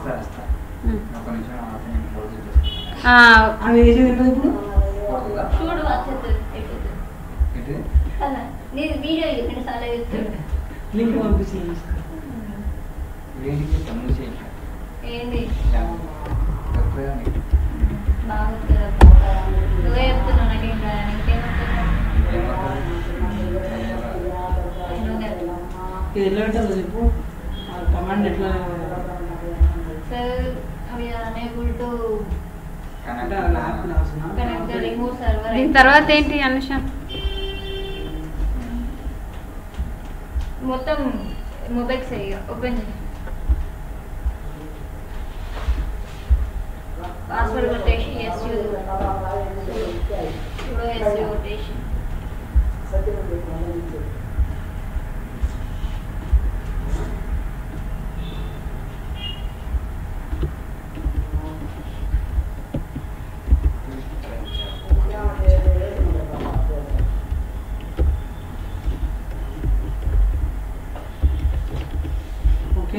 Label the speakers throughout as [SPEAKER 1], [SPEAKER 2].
[SPEAKER 1] ఇస్తా ఇస్తా
[SPEAKER 2] ఉమ్.
[SPEAKER 1] ఒక నిమిషం ఆపి నేను క్లోజ్ చేసేస్తాను
[SPEAKER 2] ఆ,
[SPEAKER 3] అవి వేసేది ఎట్లా ఇప్పుడు
[SPEAKER 1] పోతుందా
[SPEAKER 4] చూడు వచ్చేది ఎటు
[SPEAKER 1] ఏంటి
[SPEAKER 4] అలా నేను వీడియో రెండు సార్లు చూస్తాను
[SPEAKER 3] లింక్ పంపించింది
[SPEAKER 1] వేడికి తమ్ముడు చేయి
[SPEAKER 4] ఏంది
[SPEAKER 1] తక్కువే నీకు.
[SPEAKER 4] బాగుంది కదా నువ్వే చెప్తున్నావు నాకేం కదా నీకేమంటున్నావు నువ్వు కదా
[SPEAKER 3] ఇది ఎట్లా పెట్టాలో చెప్పు ఆ కమాండ్ ఎట్లా
[SPEAKER 4] సార్ అవి అనేబుల్ టు
[SPEAKER 3] అంటే
[SPEAKER 1] కనెక్ట్
[SPEAKER 3] యాప్ రాసిన
[SPEAKER 4] కనెక్ట్ ద రిమోట్ సర్వర్
[SPEAKER 2] దీని తర్వాత ఏంటి అనుష
[SPEAKER 4] మొత్తం మొబైల్ సరిగా ఓపెన్ చేయి పాస్వర్డ్ కొట్టేసి ఎస్ ఇప్పుడు ఎస్ కొట్టేసి
[SPEAKER 3] ఓకే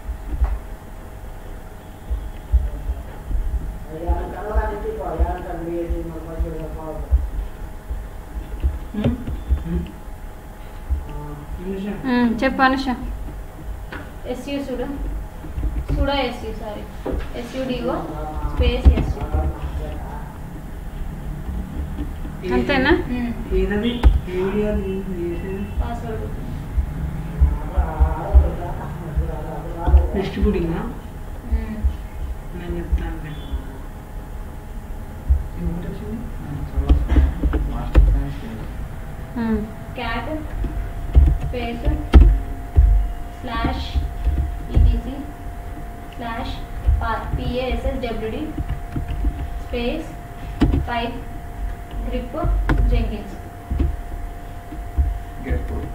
[SPEAKER 3] ఉమ్? ఉమ్. నిమిషం.
[SPEAKER 2] ఉమ్, చెప్పు అనుష
[SPEAKER 4] ఎస్యూ చూడు చూడ S U sorry S U D O space S U
[SPEAKER 2] అంతేనా
[SPEAKER 3] ఏదది ఏ వీడియో చేసేది
[SPEAKER 4] పాస్వర్డ్
[SPEAKER 3] డిస్ట్రిబ్యూటింగ్ నేను చెప్తాను
[SPEAKER 1] ఏమిటి వచ్చింది? ఆ, చదవచ్చు. మాస్టర్ సైన్స్ లేదు.
[SPEAKER 2] Um,
[SPEAKER 4] cat space slash ETC slash P A S S W D space pipe grep Jenkins
[SPEAKER 1] Get code.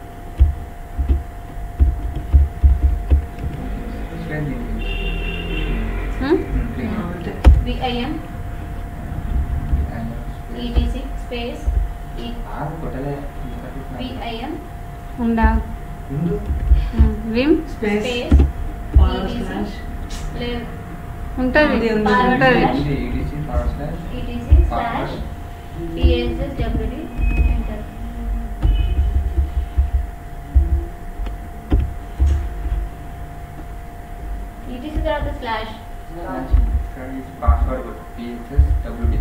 [SPEAKER 1] Explain దీనికి.
[SPEAKER 2] Um,
[SPEAKER 1] um, clean.
[SPEAKER 3] అంతే
[SPEAKER 4] విఐఎం
[SPEAKER 1] And,
[SPEAKER 4] ఈటీసీ స్పేస్
[SPEAKER 1] ఆగు, కొట్టలే. ఇంకా పెట్టినా.
[SPEAKER 4] విఐఎం
[SPEAKER 2] ఉండా
[SPEAKER 1] ఉండు.
[SPEAKER 2] Um, vim
[SPEAKER 3] space
[SPEAKER 4] space
[SPEAKER 3] forward
[SPEAKER 4] EDC.
[SPEAKER 3] Slash
[SPEAKER 4] లేదు
[SPEAKER 2] ఉంటుంది
[SPEAKER 3] ఉంది, ఉంది.
[SPEAKER 2] ఉంటుంది
[SPEAKER 1] ఇది EDC forward slash
[SPEAKER 4] ETC
[SPEAKER 1] forward
[SPEAKER 4] slash P A S S W D enter ETC తర్వాత స్లాష్
[SPEAKER 1] slash ఇక్కడ ఈ password కొట్టు. PSS WD.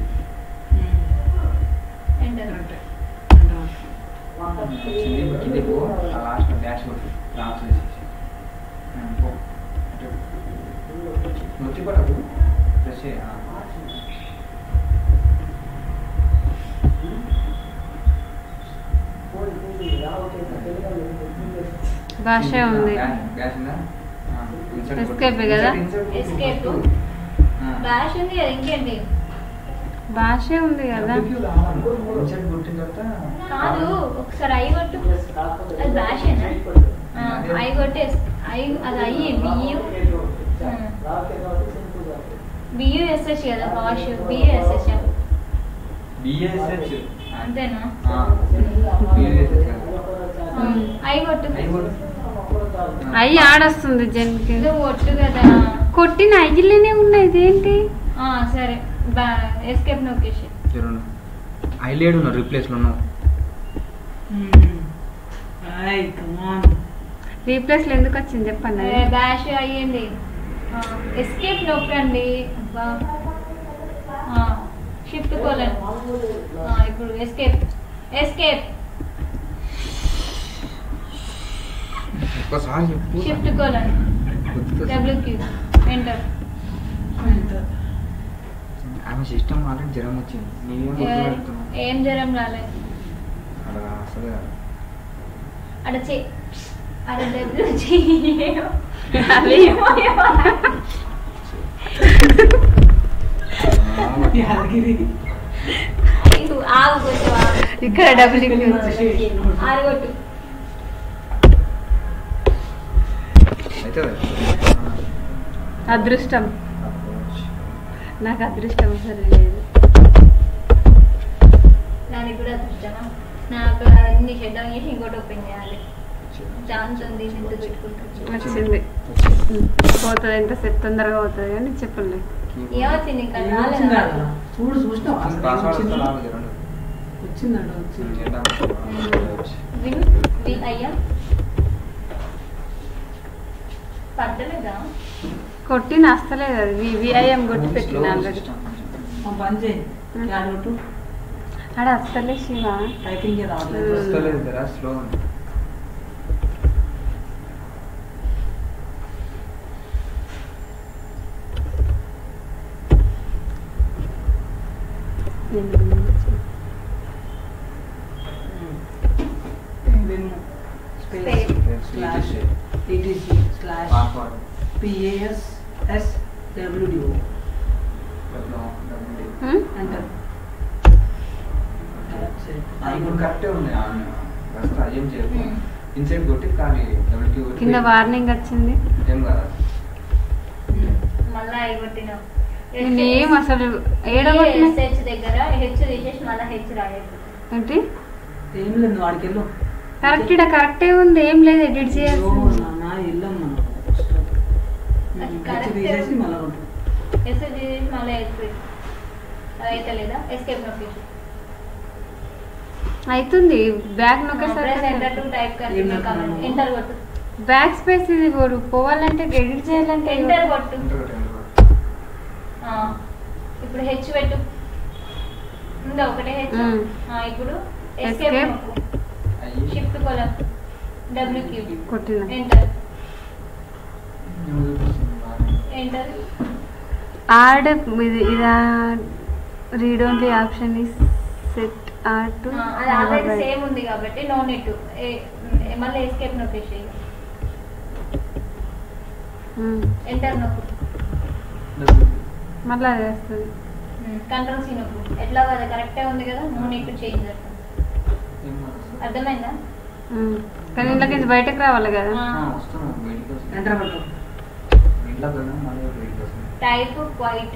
[SPEAKER 4] ఎంటర్
[SPEAKER 3] కరెక్ట్
[SPEAKER 1] వచ్చింది. కిందికి పో. ఆ last dash కొట్టు. Launch చేసేసి. ఉమ్, పో. అటు. నొత్తి పడకు. Press చేయి. ఆ.
[SPEAKER 2] భాష ఉంది
[SPEAKER 1] Dash- dash ఉందా? ఆ, insert కొట్టు.
[SPEAKER 2] Escape కదా?
[SPEAKER 1] Insert కొట్టు.
[SPEAKER 4] Escape.
[SPEAKER 1] ఆ.
[SPEAKER 4] డాష్ ఉంది కదా ఇంకేంటి
[SPEAKER 2] భాషే ఉంది కదా
[SPEAKER 1] WQ రావాలి. Insert కొట్టిన తర్వాత
[SPEAKER 4] కాదు ఒకసారి ఐ కొట్టు అది డాషేనా ఐ కొట్టేసి ఐ అది అయ్యి బియు బియుఎస్హెచ్ కదా వాష్ బియుఎస్హెచ్
[SPEAKER 1] BSH.
[SPEAKER 4] అంతేనా
[SPEAKER 1] ఆ. BSH కదా.
[SPEAKER 2] ఉమ్.
[SPEAKER 4] ఐ కొట్టు
[SPEAKER 1] అయి కొట్టు.
[SPEAKER 2] అయ్యి ఆడొస్తుంది జన్కి
[SPEAKER 4] ఇది కొట్టు కదా
[SPEAKER 2] కొట్టిన అయ్యిలేనే ఉన్నాయి ఇదేంటి
[SPEAKER 4] ఆ, సరే బా ఎస్కేప్ నొక్కేసి
[SPEAKER 1] చూడండి ఐలేడు ఉన్నావు రీప్లేస్లో ఉన్నావు
[SPEAKER 3] ఐ కమాన్
[SPEAKER 2] రీప్లేస్లో ఎందుకు వచ్చింది చెప్పండి అది.
[SPEAKER 4] బ్యాష్ అయ్యింది ఎస్కేప్ నొక్కండి అబ్బా షిఫ్ట్ కోలన్ ఇప్పుడు ఎస్కేప్ ఎస్కేప్
[SPEAKER 1] ఒక్కసారి చెప్పు
[SPEAKER 4] షిఫ్ట్ కోలన్
[SPEAKER 1] గుర్తుకొస్తుంది.
[SPEAKER 4] డబ్ల్యూక్యూ ఎంటర్
[SPEAKER 1] ఆమె సిస్టమ్ ఆల్రెడీ జ్వరం వచ్చింది నీవేం గుర్తుపెడుతున్నావు
[SPEAKER 4] ఏం జ్వరం రాలే
[SPEAKER 1] అక్కడ అసలు
[SPEAKER 4] అడ చే అడ డబ్ల్యూ చెయ్యి
[SPEAKER 2] అది
[SPEAKER 3] యాదగిరి
[SPEAKER 4] ఇది ఆగు కొంచెం ఆగు.
[SPEAKER 2] ఇక్కడ డబుల్
[SPEAKER 4] ఆరుగొట్టు
[SPEAKER 1] అయితే
[SPEAKER 2] అదృష్టం నాకు అదృష్టం అసలు లేదు
[SPEAKER 4] దానికి కూడా అదృష్టమా నాకు అన్ని షట్ డౌన్ చేసి ఇంకోటి ఓపెన్ చేయాలి జాన్సన్ తీసి ఇంత పెట్టుకుంటాం
[SPEAKER 2] వచ్చింది పోతుంది ఎంత సెట్ తొందరగా పోతుంది కానీ చెప్పలే
[SPEAKER 4] ఏమొచ్చింది ఇంకా
[SPEAKER 3] వచ్చిందా
[SPEAKER 4] రాలేదు
[SPEAKER 3] చూడు చూసినావా అసలు
[SPEAKER 1] పాస్వర్డ్
[SPEAKER 3] వచ్చిందా?
[SPEAKER 1] రావాలి రెండు
[SPEAKER 3] వచ్చిందంట వచ్చింది
[SPEAKER 4] విన్ విన్ అయ్యా పడ్డలేదా
[SPEAKER 2] కొట్టిన వస్తలేదు అది విఐఎం కొట్టి పెట్టిన ఆల్రెడీ
[SPEAKER 3] మా పని చేయి యాడ్ కొట్టు
[SPEAKER 2] ఆడ వస్తలే శివ
[SPEAKER 3] టైపింగ్ రావట్లేదు
[SPEAKER 2] ఉమ్.
[SPEAKER 1] వస్తలేదు కదా స్లో ఉంది
[SPEAKER 3] vim space
[SPEAKER 4] Space.
[SPEAKER 3] Slash ETC slash
[SPEAKER 1] password
[SPEAKER 3] P A S S W D O enter
[SPEAKER 1] ఇప్పుడు కరెక్టే ఉంది ఫస్ట్ ఏం చేయకు ఇన్సైడ్ కొట్టి కానీ డబుల్ క్యూ కొట్టి
[SPEAKER 2] కింద వార్నింగ్ వచ్చింది
[SPEAKER 1] ఏం కదా
[SPEAKER 4] మళ్ళా అవి కొట్టినాం
[SPEAKER 2] నేనేం అసలు ఏడగొట్టిన
[SPEAKER 4] హెచ్ దగ్గర హెచ్ తీసేసి మళ్ళీ హెచ్ రాయకు
[SPEAKER 2] ఏంటి
[SPEAKER 3] ఏం లేదు వాడికి వెళ్ళు
[SPEAKER 2] కరెక్ట్ ఇక్కడ కరెక్టే ఉంది ఏం లేదు ఎడిట్ చేయాల్సి
[SPEAKER 3] నా వెళ్ళాం మనం
[SPEAKER 4] అది
[SPEAKER 3] హెచ్
[SPEAKER 4] correct
[SPEAKER 3] తీసేసి మళ్ళీ కొట్టు
[SPEAKER 4] ఎస్ తీసేసి మళ్ళీ హెచ్ అది అయితే లేదా ఎస్కేప్ నొక్కేసి
[SPEAKER 2] అవుతుంది బ్యాక్
[SPEAKER 4] ప్రెస్ ఎంటర్ టు
[SPEAKER 2] నొక్కేసరికి
[SPEAKER 4] టైప్
[SPEAKER 3] ఏం
[SPEAKER 4] కరెక్ట్
[SPEAKER 3] నొక్కాలి?
[SPEAKER 4] ఎంటర్ కొట్టు
[SPEAKER 2] బ్యాక్ స్పేస్ ఇది పోడు పోవాలంటే ఎడిట్ చేయాలంటే
[SPEAKER 4] ఎంటర్ కొట్టు
[SPEAKER 1] ఎంటర్ కొట్టి ఎంటర్ కొట్టి
[SPEAKER 4] ఆ, ఇప్పుడు హెచ్ పెట్టు ఉందా ఒకటే హెచ్
[SPEAKER 2] మ్మ్.
[SPEAKER 4] ఇప్పుడు ఎస్కేప్
[SPEAKER 2] Escape.
[SPEAKER 4] నొక్కు
[SPEAKER 1] అయ్యి
[SPEAKER 4] షిఫ్ట్ కొలం డబ్ల్యూ క్యూ
[SPEAKER 2] కొట్టిన
[SPEAKER 4] ఎంటర్
[SPEAKER 1] ఏమో చూపిస్తుంది బాగానే.
[SPEAKER 4] ఎంటర్
[SPEAKER 2] ఆడ్ ఇది ఇదా read only option is set or to
[SPEAKER 4] అది ఆల్రెడీ సేమ్ ఉంది కాబట్టి నో నెట్ మళ్ళీ ఎస్కేప్ నొక్కేసి ఎంటర్ నొక్కు
[SPEAKER 1] డబుల్ క్యూ.
[SPEAKER 2] మళ్ళీ అది వస్తుంది
[SPEAKER 4] కంట్రోల్ సీ నొక్కు ఎట్లా అది కరెక్టే ఉంది కదా నో నెట్ చేంజ్
[SPEAKER 1] ఏం కాదు.
[SPEAKER 4] అర్థమైందా
[SPEAKER 2] ఉమ్. కానీ ఇంట్లోకి నుంచి బయటకు రావాలి కదా
[SPEAKER 4] ఆ.
[SPEAKER 1] ఆ, వస్తున్నాం బయటికి వస్తున్నాం
[SPEAKER 3] ఎంటర్ కొట్టు
[SPEAKER 1] ఇంట్లో పోయినా మళ్ళీ బయటికి వస్తున్నాం
[SPEAKER 4] టైప్ క్వైట్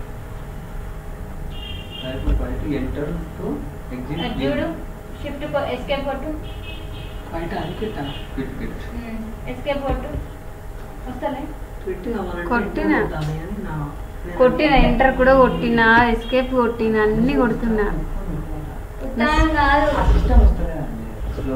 [SPEAKER 1] టైప్ బయట ఎంటర్ టు ఎగ్జిట్
[SPEAKER 4] చూడు షిఫ్ట్ ఎస్కేప్ కొట్టు
[SPEAKER 3] బయట అది పెట్టా
[SPEAKER 1] క్విట్ క్విట్
[SPEAKER 4] ఎస్కేప్ కొట్టు వస్తలే
[SPEAKER 3] పెట్టి కావాలంటే
[SPEAKER 2] కొట్టినా.
[SPEAKER 3] enter కొట్టాలి అని నా నేను
[SPEAKER 2] కొట్టిన ఎంటర్ కూడా కొట్టిన ఎస్కేప్ కొట్టిన అన్ని కొడుతున్నా
[SPEAKER 4] ఉత్తరం కాదు
[SPEAKER 1] ఆ సిస్టమ్ వస్తలే అండి స్లో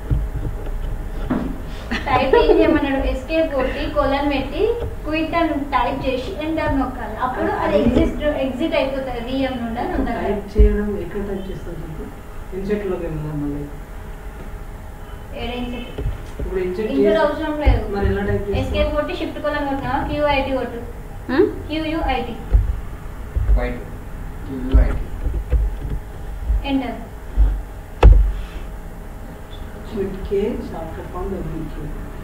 [SPEAKER 4] టైప్ ఏం చేయమన్నాడు ఎస్కేప్ కొట్టి కొలన్ పెట్టి క్విట్ అని టైప్ చేసి ఎంటర్ నొక్కాలి అప్పుడు అది ఎగ్జిట్ ఎగ్జిట్ అయిపోతుంది విఎం నుండి అని ఉంటుంది
[SPEAKER 3] టైప్ చేయడం ఎక్కడ టైప్ చేస్తాను చెప్పు ఇన్సెట్ లోకి వెళ్దాం మళ్ళీ
[SPEAKER 4] ఏడు ఇన్సెట్
[SPEAKER 3] ఇప్పుడు ఇన్సెట్
[SPEAKER 4] ఇంటర్ అవసరం లేదు
[SPEAKER 3] మరి ఎలా టైప్
[SPEAKER 4] ఎస్కేప్ కొట్టి షిఫ్ట్ కొలన్ కొట్టినా క్యూఐటి కొట్టు
[SPEAKER 2] ఉమ్?
[SPEAKER 4] క్యూయుఐటి
[SPEAKER 1] వైట్ యూఐటి
[SPEAKER 4] ఎంటర్
[SPEAKER 3] క్విట్ కే షార్ట్ ఫామ్ డబ్ల్యూకే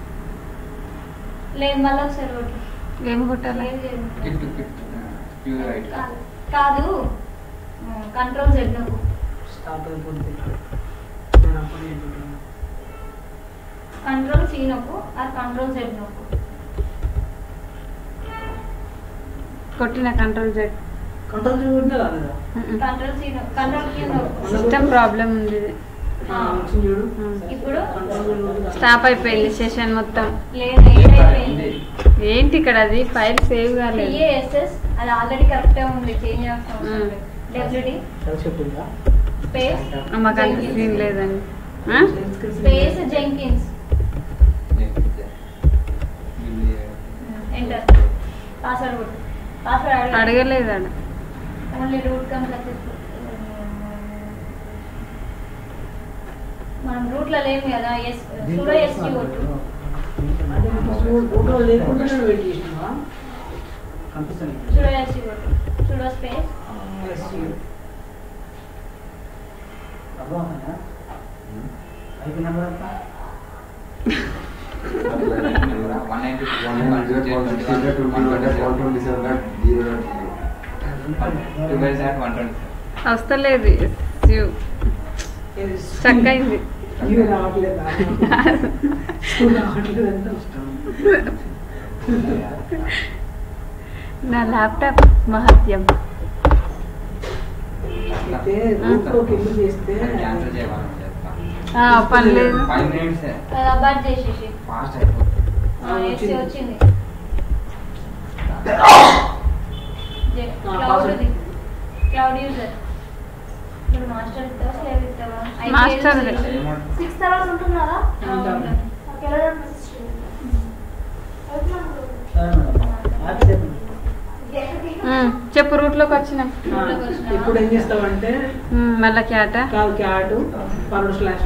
[SPEAKER 4] లేదు మళ్ళీ ఒకసారి కొట్టు
[SPEAKER 2] ఏం కొట్టాలి
[SPEAKER 4] లేదు, లేదు.
[SPEAKER 1] క్విట్ క్విట్ యూఐటి
[SPEAKER 4] కాదు. కాదు కంట్రోల్ జెడ్ నొక్కు
[SPEAKER 3] స్టార్ట్ అయిపోతుంది నేను అప్పుడు ఏంటంటే
[SPEAKER 4] కంట్రోల్ సి నొక్కు అది కంట్రోల్ జెడ్ నొక్కు
[SPEAKER 2] కొట్టిన కంట్రోల్ జెడ్
[SPEAKER 3] కంట్రోల్ చూడండి రాలేదా
[SPEAKER 4] కంట్రోల్ సి నొక్కు కంట్రోల్ క్యూ నొక్కు
[SPEAKER 2] సిస్టమ్ ప్రాబ్లం ఉంది ఇది
[SPEAKER 3] ఆ, వచ్చింది చూడు
[SPEAKER 2] ఉమ్.
[SPEAKER 4] ఇప్పుడు
[SPEAKER 3] కంట్రోల్
[SPEAKER 2] స్టాప్ అయిపోయింది సెషన్ మొత్తం
[SPEAKER 4] లేదు ఏదైపోయింది
[SPEAKER 2] ఏంటి ఇక్కడ అది ఫైల్ సేవ్ కాలేదు
[SPEAKER 4] సిఏఎస్ఎస్ అది ఆల్రెడీ కరెక్టే ఉంది చేంజ్ అవసరం
[SPEAKER 2] మ్మ్.
[SPEAKER 4] డబ్ల్యూడి
[SPEAKER 3] చెప్పిందా
[SPEAKER 4] స్పేస్
[SPEAKER 2] మాకు అంత సీన్ లేదండి ఆ?
[SPEAKER 4] స్పేస్ జెంకిన్స్ ఎంటర్ పాస్వర్డ్ కొట్టు పాస్వర్డ్ అడగ
[SPEAKER 2] అడగలేదు ఆడ
[SPEAKER 4] ఓన్లీ రూట్ కంప్లీట్ మనం రూట్లో లేము కదా ఎస్ సుడో ఎస్కి కొట్టు
[SPEAKER 3] అంటే ఫోటో లేకుండా నేను వెయిట్ చేసినావా
[SPEAKER 4] సుడో ఎస్కి కొట్టు sudo space
[SPEAKER 1] one ninety twelve sir one twenty
[SPEAKER 2] వస్తలేదు శివ్ స్టక్ అయింది
[SPEAKER 3] ఇవి రావట్లేదు రావట్లేదు అంటే వస్తాం
[SPEAKER 2] నా ల్యాప్టాప్ మహత్యం
[SPEAKER 3] అయితే రూట్లోకి వెళ్ళి చేస్తే
[SPEAKER 1] క్యాన్సిల్ చేయాలని చెప్తా
[SPEAKER 2] ఆ, పని లేదు
[SPEAKER 1] ఫైవ్ మినిట్స్
[SPEAKER 4] అబార్ట్ చేసేసి
[SPEAKER 1] ఫాస్ట్ అయిపోతుంది
[SPEAKER 4] ఎస్సీ వచ్చింది
[SPEAKER 3] ఆ,
[SPEAKER 4] క్లౌడ్
[SPEAKER 3] password.
[SPEAKER 4] క్లౌడ్ యూజర్ ఇప్పుడు మాస్టర్ ఇస్తావా స్లేవ్ ఇస్తావా
[SPEAKER 2] Master దే.
[SPEAKER 1] ఏమంటారు?
[SPEAKER 5] సిక్స్ తర్వాత ఉంటున్నారా
[SPEAKER 3] ఉంటాను.
[SPEAKER 5] నాకు వెళ్ళడం మెసేజ్ చేయండి
[SPEAKER 3] సరే మేడం యాప్ చెప్పండి.
[SPEAKER 2] ఉమ్, చెప్పు రూట్లోకి వచ్చినాం
[SPEAKER 3] ఆ, ఇప్పుడు ఏం చేస్తామంటే
[SPEAKER 2] ఉమ్, మళ్ళా క్యాట
[SPEAKER 3] call cat forward slash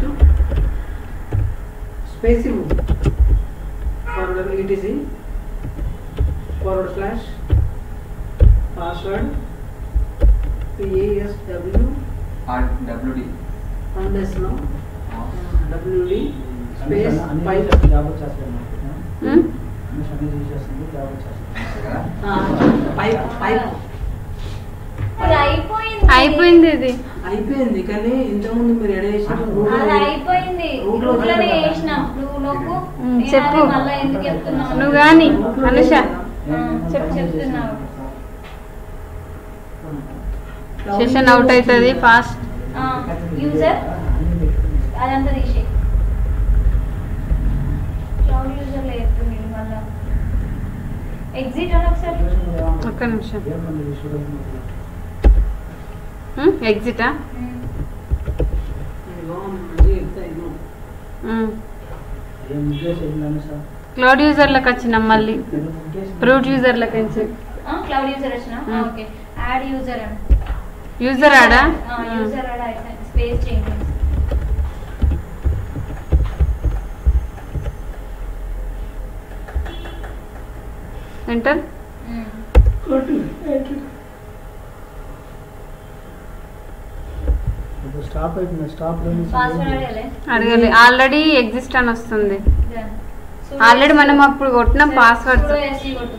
[SPEAKER 3] space ఇవ్వు forward ETC forward slash password PASW
[SPEAKER 1] R WD
[SPEAKER 3] అండెస్లో డబ్ల్యూడి స్పేస్ పై
[SPEAKER 6] జాబ్ వచ్చేస్తాను
[SPEAKER 2] ఉమ్,
[SPEAKER 6] అన్ని తీసేస్తుంది జాబ్ వచ్చేస్తుంది
[SPEAKER 1] కదా
[SPEAKER 3] పైప్ పైప్
[SPEAKER 4] ఇప్పుడు అయిపోయింది
[SPEAKER 2] అయిపోయింది ఇది
[SPEAKER 3] అయిపోయింది కానీ ఇంతకుముందు మీరు ఎడ చేసిన
[SPEAKER 4] అది అయిపోయింది
[SPEAKER 3] రూట్లో
[SPEAKER 4] రూట్లోనే వేసినాం నువ్వు నొక్కు
[SPEAKER 2] ఉమ్,
[SPEAKER 4] నేను
[SPEAKER 2] చెప్పు.
[SPEAKER 4] అది మళ్ళా ఎందుకు చెప్తున్నావు
[SPEAKER 2] నువ్వు కానీ అనుష
[SPEAKER 4] చెప్పు చెప్తున్నావు
[SPEAKER 2] సెషన్ అవుట్ అవుతుంది ఫాస్ట్
[SPEAKER 4] యూజర్ అదంతా తీసే క్లౌడ్ యూజర్ లేదు మీరు మళ్ళా ఎగ్జిట్ అని ఒకసారి
[SPEAKER 2] ఒక్క నిమిషం ఎగ్జిటా
[SPEAKER 4] ఉమ్.
[SPEAKER 2] ఉమ్.
[SPEAKER 6] ఏం ఉద్దేశం ఏంటంటే సార్
[SPEAKER 2] క్లౌడ్ యూజర్లకు వచ్చినాం మళ్ళీ
[SPEAKER 6] ఏం ఉద్దేశం?
[SPEAKER 2] రూట్ యూజర్లకు నుంచి
[SPEAKER 4] ఆ, క్లౌడ్ యూజర్ వచ్చిన
[SPEAKER 2] ఉమ్.
[SPEAKER 4] ఓకే యాడ్ యూజర్ అని
[SPEAKER 2] యూజర్ ఆడా
[SPEAKER 4] ఆ, యూజర్ యాడ్ అయిపోయింది స్పేస్ చేంజ్
[SPEAKER 2] ఎంటర్
[SPEAKER 6] ఇప్పుడు స్టాప్ అయిపోయింది స్టాప్
[SPEAKER 4] పాస్వర్డ్ అడగలే
[SPEAKER 2] అడగాలి ఆల్రెడీ ఎగ్జిస్ట్ అని వస్తుంది
[SPEAKER 4] Done. Sudo
[SPEAKER 2] already
[SPEAKER 4] SC.
[SPEAKER 2] మనం అప్పుడు కొట్టిన
[SPEAKER 4] Sudo
[SPEAKER 2] పాస్వర్డ్స్
[SPEAKER 4] SC కొట్టు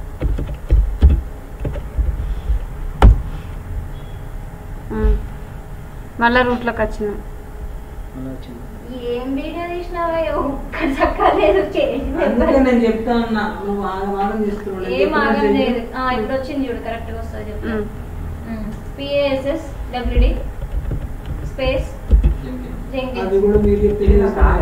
[SPEAKER 2] మళ్ళా రూట్లోకి వచ్చినాం
[SPEAKER 6] అలా వచ్చింది
[SPEAKER 4] ఏం వీడియో తీసినావా ఒక్కటి చక్కలేదు
[SPEAKER 3] అందుకే నేను చెప్తా ఉన్నా నువ్వు ఆగం ఆగం చేస్తున్నావు నేను
[SPEAKER 4] ఏం
[SPEAKER 3] చెప్పినట్టు
[SPEAKER 4] ఆగం
[SPEAKER 3] చెయ్యి.
[SPEAKER 4] లేదు ఆ, ఇప్పుడు వచ్చింది చూడు కరెక్ట్ గా వస్తుంది చెప్తా
[SPEAKER 2] ఉమ్.
[SPEAKER 4] పిఏఎస్ఎస్ డబ్ల్యూడి స్పేస్
[SPEAKER 3] అది
[SPEAKER 4] జెంకిన్స్
[SPEAKER 3] కూడా మీరు చెప్తే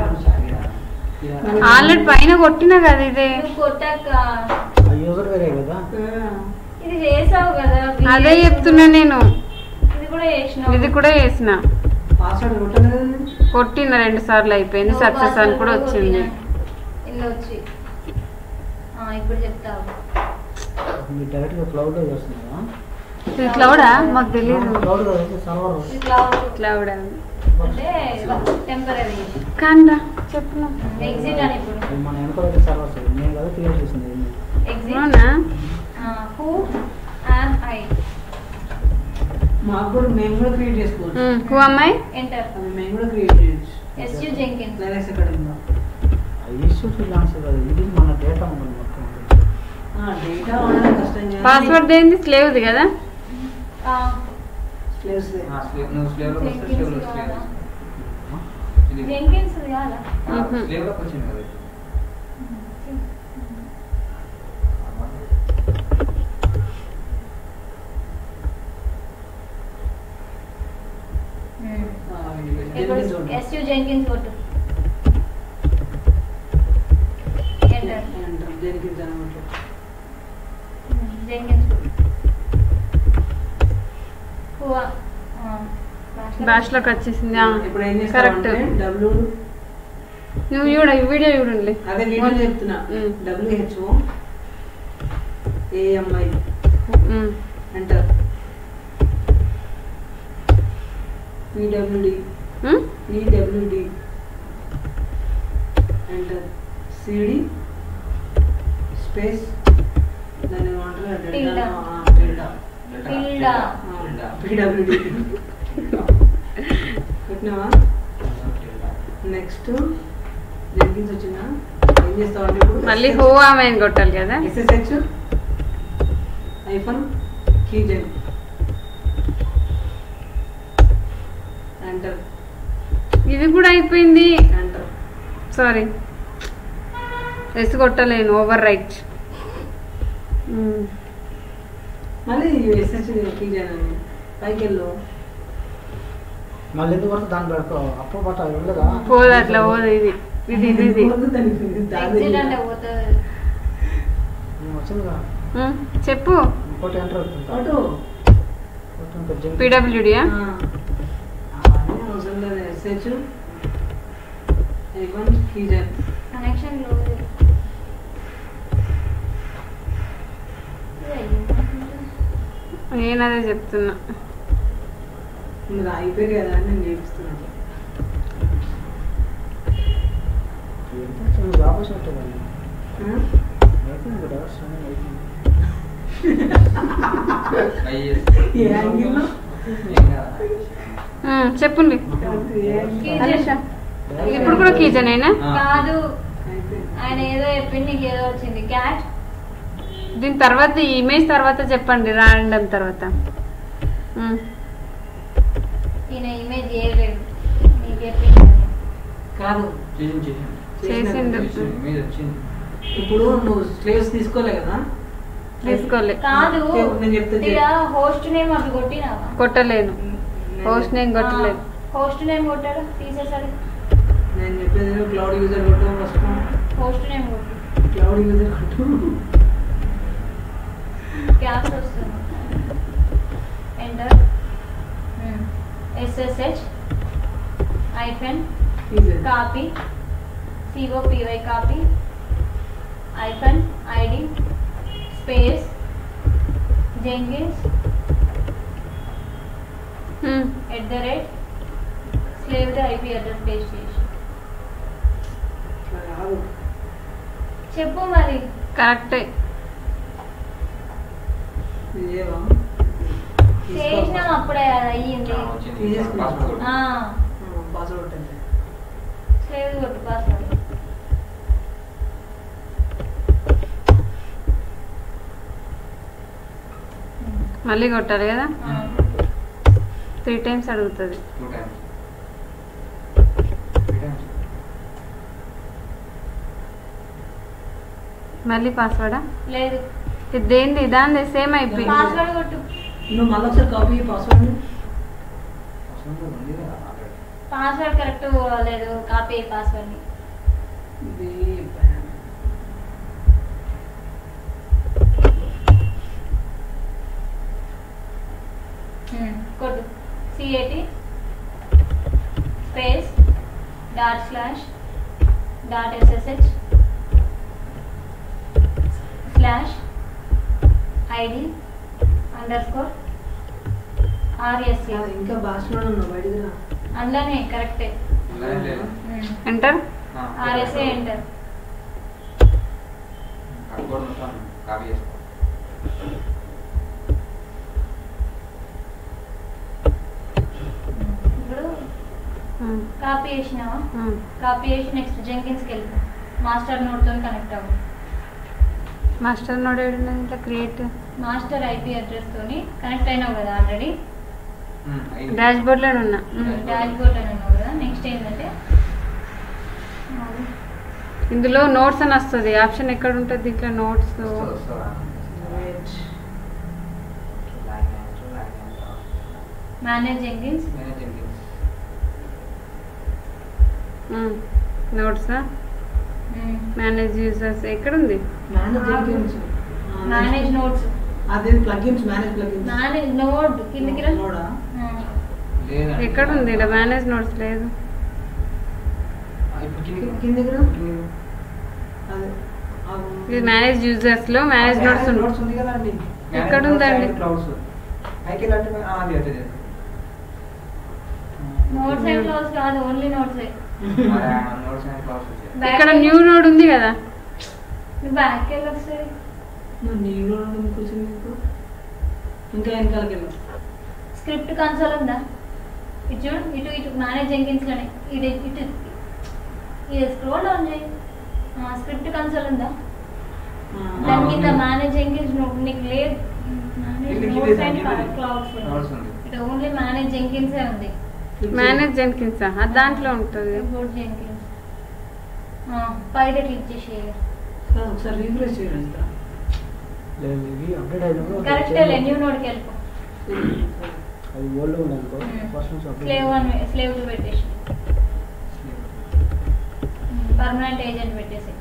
[SPEAKER 2] ఆల్రెడీ పైన కొట్టినా కదా ఇదే
[SPEAKER 4] నువ్వు కొట్టాక
[SPEAKER 6] ఆ యూజర్ వేరే కదా
[SPEAKER 4] ఇది చేసావు కదా
[SPEAKER 2] అదే చెప్తున్నా నేను
[SPEAKER 4] ఇది కూడా చేసినావు
[SPEAKER 2] ఇది కూడా చేసిన
[SPEAKER 3] పాస్వర్డ్ కొట్టలేదు కదా నేను?
[SPEAKER 2] కొట్టిన రెండు సార్లు అయిపోయింది
[SPEAKER 4] నువ్వు
[SPEAKER 2] సక్సెస్ అని
[SPEAKER 4] password
[SPEAKER 2] కూడా వచ్చింది
[SPEAKER 4] కొట్టినా. ఇందులో వచ్చి ఆ, ఇప్పుడు చెప్తావు
[SPEAKER 6] మీరు డైరెక్ట్ గా క్లౌడ్ లో చేస్తున్నారా
[SPEAKER 2] ఇది క్లౌడా మాకు తెలియదు
[SPEAKER 6] క్లౌడ్ లో అయితే సర్వర్
[SPEAKER 4] ఇది క్లౌడ్
[SPEAKER 2] క్లౌడ్
[SPEAKER 4] అంటే టెంపరీ
[SPEAKER 2] కాండా చెప్పు
[SPEAKER 4] ఎగ్జిట్ అని ఇప్పుడు
[SPEAKER 6] మన వెనక సర్వర్స్ నేను కదా క్లియర్ చేసింది
[SPEAKER 4] ఎగ్జిట్
[SPEAKER 2] అవునా
[SPEAKER 4] హూ యామ్ ఐ
[SPEAKER 3] మాకు కూడా మేము కూడా క్రియేట్ చేసుకోవచ్చు
[SPEAKER 2] హూ అమ్మాయి
[SPEAKER 4] ఎంటర్
[SPEAKER 3] అది మేము కూడా క్రియేట్ చేయొచ్చు
[SPEAKER 4] ఎస్యు జెంకిన్స్
[SPEAKER 3] లైనక్స్ అకాడమీలో
[SPEAKER 6] ఇష్యూ ఫ్రీలాన్స్ కదా ఇది మన డేటా ఉంటుంది మొత్తం
[SPEAKER 3] డేటా వాడడం కష్టం కానీ
[SPEAKER 2] పాస్వర్డ్ ఏంది స్లేవ్ది కదా
[SPEAKER 3] slaves దే.
[SPEAKER 1] నువ్వు స్లేవ్ లో వస్తే స్లేవ్ లో స్లేవ్ ఇది
[SPEAKER 4] జెంకిన్స్ కాదా
[SPEAKER 1] స్లేవ్ లోకి వచ్చింది కదా ఇది.
[SPEAKER 3] ఆ,
[SPEAKER 4] ఇప్పుడు
[SPEAKER 3] Jenkins ఉంటుంది.
[SPEAKER 4] ఎస్యు జెంకిన్స్ కొట్టు ఎంటర్
[SPEAKER 3] Enter. Jenkins అనమాట.
[SPEAKER 4] జెంకిన్స్ కొట్టు హూ
[SPEAKER 2] భాషలోకి వచ్చేసింది
[SPEAKER 3] ఇప్పుడు ఏం
[SPEAKER 2] కరెక్ట్
[SPEAKER 3] చేస్తామంటే డబ్ల్యూ
[SPEAKER 2] నువ్వు చూడ ఈ వీడియో చూడండి
[SPEAKER 3] అదే వీడియో చెప్తున్నా
[SPEAKER 2] um.
[SPEAKER 3] WHO AMI
[SPEAKER 2] um.
[SPEAKER 3] Enter PWD
[SPEAKER 2] um?
[SPEAKER 3] PWD enter CD space దాన్ని ఏమంటారు
[SPEAKER 4] Tilde.
[SPEAKER 3] Delta
[SPEAKER 4] Tilda.
[SPEAKER 3] పిడబ్ల్యూడి పెట్టినావా నెక్స్ట్ జెంకిన్స్ వచ్చిందా ఏం చేస్తావంటే ఇప్పుడు
[SPEAKER 2] మళ్ళీ హో ఆమె అని కొట్టాలి కదా
[SPEAKER 3] ఎస్ఎస్హెచ్ ఐఫోన్ కీజెన్ ఎంటర్
[SPEAKER 2] ఇది కూడా అయిపోయింది
[SPEAKER 3] ఎంటర్
[SPEAKER 2] సారీ ఎస్ కొట్టలేను ఓవర్ రైట్
[SPEAKER 3] మళ్ళీ ఎస్ఎస్హెచ్ కీజెన్ అని పైకి వెళ్ళు
[SPEAKER 6] మళ్ళీ ఎందుకు పడితే దాని పెడక అప్పుడు పట్ట ఉండదా
[SPEAKER 2] పోదు అట్లా పోదు ఇది ఇది ఇది ఇది
[SPEAKER 4] ఎగ్జిట్ అంటే పోతుంది
[SPEAKER 6] వచ్చిందిగా
[SPEAKER 2] ఉమ్, చెప్పు
[SPEAKER 6] ఇంకోటి ఎంటర్ అవుతుంది
[SPEAKER 3] అటు
[SPEAKER 6] ఇంకోటి ఇంకా జంక్.
[SPEAKER 2] పీడబ్ల్యూడియా
[SPEAKER 3] అవసరం లేదు ఎస్హెచ్ ఐవన్ కీజన్
[SPEAKER 4] కనెక్షన్ లో
[SPEAKER 2] నేను అదే చెప్తున్నా
[SPEAKER 3] మీరు అయిపోయారు కదా అని నేను చేపిస్తున్నాను
[SPEAKER 6] ఎంత చిన్న జాబ్ వచ్చినట్టు కదా.
[SPEAKER 3] ఆ?
[SPEAKER 6] అయిపోయింది కదా, సమయం అయిపోయింది.
[SPEAKER 3] ఏ యాంగిల్లో
[SPEAKER 2] ఉమ్, చెప్పండి
[SPEAKER 3] ఏ యాంగిల్
[SPEAKER 2] అనుష ఇప్పుడు కూడా కీజనేనా
[SPEAKER 4] కాదు
[SPEAKER 3] అయిపోయింది
[SPEAKER 4] ఆయన ఏదో చెప్పింది నీకు ఏదో వచ్చింది క్యాట్
[SPEAKER 2] దీని తర్వాత ఈ ఇమేజ్ తర్వాత చెప్పండి రాండమ్ తర్వాత ఉమ్,
[SPEAKER 4] ఈయన ఇమేజ్ చేయలేడు నీకు చెప్పింది
[SPEAKER 3] కాదు
[SPEAKER 2] చేసిండు
[SPEAKER 1] మీద వచ్చింది
[SPEAKER 3] ఇప్పుడు నువ్వు స్లేవ్స్ తీసుకోలే కదా
[SPEAKER 2] తీసుకోలే
[SPEAKER 4] కాదు
[SPEAKER 3] నేను చెప్తే చెయ్.
[SPEAKER 4] ఇక హోస్ట్ నేమ్ అవి కొట్టినావా
[SPEAKER 2] కొట్టలేను హోస్ట్ నేమ్ కొట్టలేదు
[SPEAKER 4] హోస్ట్ నేమ్ కొట్టాడు తీసేసాడు
[SPEAKER 3] నేను చెప్పేది క్లౌడ్ యూజర్ కొట్టు ఫస్ట్
[SPEAKER 4] హోస్ట్ నేమ్ కొట్టు
[SPEAKER 3] క్లౌడ్ యూజర్ కొట్టు
[SPEAKER 4] క్యాప్స్ వస్తుంది enter SSH hyphen
[SPEAKER 3] user
[SPEAKER 4] copy COPY copy hyphen ID space Jenkins
[SPEAKER 2] um,
[SPEAKER 4] at the rate slave the IP address paste చేసి
[SPEAKER 3] కాదు
[SPEAKER 4] చెప్పు మరి
[SPEAKER 2] కరెక్టే
[SPEAKER 3] ఇదేవా
[SPEAKER 4] చేసినాం అప్పుడే అది అయ్యింది
[SPEAKER 1] వచ్చింది పాస్పోర్ట్
[SPEAKER 3] పాస్వర్డ్ కొట్టండి
[SPEAKER 4] స్లేవ్ కొట్టు పాస్వర్డ్
[SPEAKER 2] మళ్ళీ కొట్టాలి కదా త్రీ టైమ్స్ అడుగుతుంది
[SPEAKER 1] టూ టైమ్స్ త్రీ టైమ్స్
[SPEAKER 2] మళ్ళీ పాస్వర్డా
[SPEAKER 4] లేదు
[SPEAKER 2] ఇది దేంది దాని సేమ్ అయిపోయింది
[SPEAKER 4] పాస్వర్డ్ కొట్టు
[SPEAKER 3] నువ్వు మళ్ళీ ఒకసారి కాపీ పాస్వర్డ్
[SPEAKER 1] అసలు ఉంది కదా ఆల్రెడీ
[SPEAKER 4] పాస్వర్డ్ కరెక్ట్ లేదు కాపీ పాస్వర్డ్
[SPEAKER 3] ఇది
[SPEAKER 4] కొట్టు CAT space dot slash dot SSH slash ID underscore RSC
[SPEAKER 3] అది ఇంకా భాషలో ఉన్నావు బయటికి రా
[SPEAKER 4] అందులోనే కరెక్టే
[SPEAKER 1] అలాగే లేదు
[SPEAKER 2] ఎంటర్
[SPEAKER 1] ఆ,
[SPEAKER 4] ఆర్ఎస్ఏ ఎంటర్
[SPEAKER 1] అక్కడ కూడా మొత్తం కాపీ చేసుకో
[SPEAKER 4] ఇప్పుడు
[SPEAKER 2] ఉమ్,
[SPEAKER 4] కాపీ చేసినావా
[SPEAKER 2] ఉమ్.
[SPEAKER 4] కాపీ చేసి నెక్స్ట్ జెంకిన్స్కి వెళ్ళిపో మాస్టర్ నోట్తో కనెక్ట్ అవ్వు
[SPEAKER 2] మాస్టర్ నోడ్ ఏడున్నది ఇట్లా క్రియేట్
[SPEAKER 4] మాస్టర్ ఐపీ అడ్రస్ తోని కనెక్ట్ అయినావు కదా ఆల్రెడీ
[SPEAKER 1] ఉమ్, అయింది.
[SPEAKER 2] డాష్ బోర్డ్ లో ఉన్నా ఉమ్.
[SPEAKER 4] డాష్ బోర్డ్ అని ఉన్నావు కదా నెక్స్ట్ ఏంటంటే
[SPEAKER 2] ఇందులో నోట్స్ అని వస్తుంది ఆప్షన్ ఎక్కడ ఉంటుంది దీంట్లో నోట్స్
[SPEAKER 1] వస్తుందా, వస్తుందా?
[SPEAKER 3] రైట్
[SPEAKER 1] లాగిన్ అయ్యాక, లాగిన్ అయ్యాక.
[SPEAKER 4] మేనేజ్ జెంకిన్స్
[SPEAKER 1] నేనే చెప్పింది.
[SPEAKER 2] నోట్స్ మేనేజ్ యూజర్స్ ఎక్కడ ఉంది
[SPEAKER 3] మేనేజ్ జెంకిన్స్
[SPEAKER 4] మేనేజ్ నోట్స్
[SPEAKER 3] అదే plugins manage plugins
[SPEAKER 4] manage note కిందకి రా.
[SPEAKER 3] నోడా
[SPEAKER 4] ఆ.
[SPEAKER 1] లేదండి.
[SPEAKER 2] ఎక్కడ ఉంది ఇలా మేనేజ్ నోట్స్ లేదు
[SPEAKER 1] ఆ, ఇప్పుడు కిందికి రా.
[SPEAKER 3] కిందకి రా
[SPEAKER 1] కిందికి రా.
[SPEAKER 3] అదే
[SPEAKER 2] ఇది మేనేజ్ యూజర్స్ లో మేనేజ్ నోట్స్ ఉంది
[SPEAKER 1] నోట్స్ ఉంది కదా అండి
[SPEAKER 2] ఎక్కడ ఉందండి?
[SPEAKER 1] క్లౌడ్స్ పైకి వెళ్ళంటే ఆ, అది అది అది.
[SPEAKER 4] నోట్స్ అండ్ క్లౌడ్స్ కాదు ఓన్లీ నోట్స్
[SPEAKER 1] మరి ఆ నోట్స్ అండ్ క్లౌడ్స్ వచ్చాయి
[SPEAKER 2] ఇక్కడ న్యూ నోడ్ ఉంది కదా
[SPEAKER 4] బ్యాక్ వెళ్ళి వస్తుంది
[SPEAKER 3] నువ్వు నీలో కూర్చుని నీకు ఇంకా వెనకాలకి వెళ్ళు
[SPEAKER 4] స్క్రిప్ట్ కన్సోల్ ఉందా ఇటు చూడు ఇటు ఇటు మేనేజ్ జెంకిన్స్ లోనే ఇది ఇటు ఇది స్క్రోల్ డౌన్ చేయి స్క్రిప్ట్ కన్సోల్ ఉందా దాని కింద మేనేజ్ జెంకిన్స్ నీకు లేదు మేనేజ్
[SPEAKER 1] కిందికి
[SPEAKER 4] నోట్స్
[SPEAKER 1] లేదు,
[SPEAKER 4] అండ్
[SPEAKER 1] కిందికి.
[SPEAKER 4] క్లౌడ్స్
[SPEAKER 1] నోట్స్ ఉంది
[SPEAKER 4] ఇటు ఓన్లీ మేనేజ్ జెంకిన్సే ఉంది
[SPEAKER 2] మేనేజ్ జెన్కిన్స్ అది దాంట్లో ఉంటుంది
[SPEAKER 4] బోర్డ్ జెంకిన్స్ పైన క్లిక్ చేసి
[SPEAKER 3] కాదు, ఒకసారి రీఫ్రెష్ చేయండి
[SPEAKER 6] లేదు ఇవి అప్డేట్ అయినప్పుడు
[SPEAKER 4] కరెక్ట్ న్యూ నోడ్కి వెళ్ళిపో
[SPEAKER 6] అది ఓల్డ్ ఉంది అనుకో
[SPEAKER 4] Hmm.
[SPEAKER 6] ఫస్ట్ నుంచి update
[SPEAKER 4] slave one slave two పెట్టేసి పర్మనెంట్ ఏజెంట్ పెట్టేసి